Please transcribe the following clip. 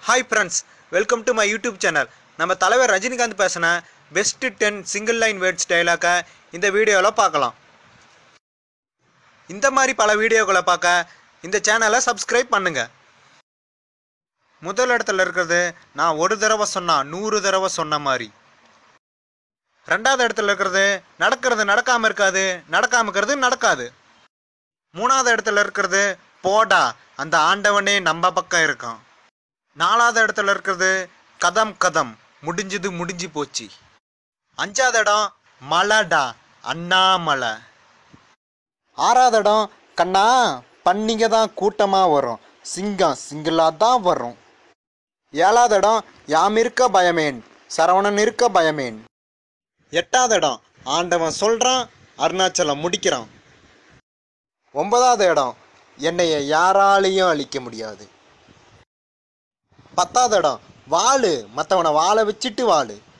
hi friends welcome to my YouTube channel நம்ம தலைவர் ரஜினிகாந்த் பேசின best ten single line words டைலாக்கை இந்த வீடியோவில் பார்க்கலாம் இந்த மாதிரி பல வீடியோக்களை பார்க்க இந்த சேனலை சப்ஸ்கிரைப் பண்ணுங்க முதல் இடத்துல இருக்கிறது நான் ஒரு தடவை சொன்னா நூறு தடவை சொன்ன மாதிரி ரெண்டாவது இடத்துல இருக்கிறது நடக்கிறது நடக்காமல் இருக்காது நடக்காம இருக்கிறது நடக்காது மூணாவது இடத்துல இருக்கிறது போடா அந்த ஆண்டவனே நம்ம பக்கம் இருக்கான் நாலாவது இடத்துல இருக்கிறது கதம் கதம் முடிஞ்சது முடிஞ்சு போச்சு அஞ்சாவது இடம் மலைடா அண்ணாமலை ஆறாவது இடம் கண்ணா பன்னிங்க தான் கூட்டமாக வரும் சிங்கம் சிங்கிளாக தான் வரும் ஏழாவது இடம் யாம் இருக்க பயமேன் சரவணன் இருக்க பயமேன் எட்டாவது இடம் ஆண்டவன் சொல்கிறான் அருணாச்சலம் முடிக்கிறான் ஒன்பதாவது இடம் என்னைய யாராலையும் அழிக்க முடியாது பத்தாவது இடம் வாழு மற்றவனை வாழ வச்சுட்டு வாழு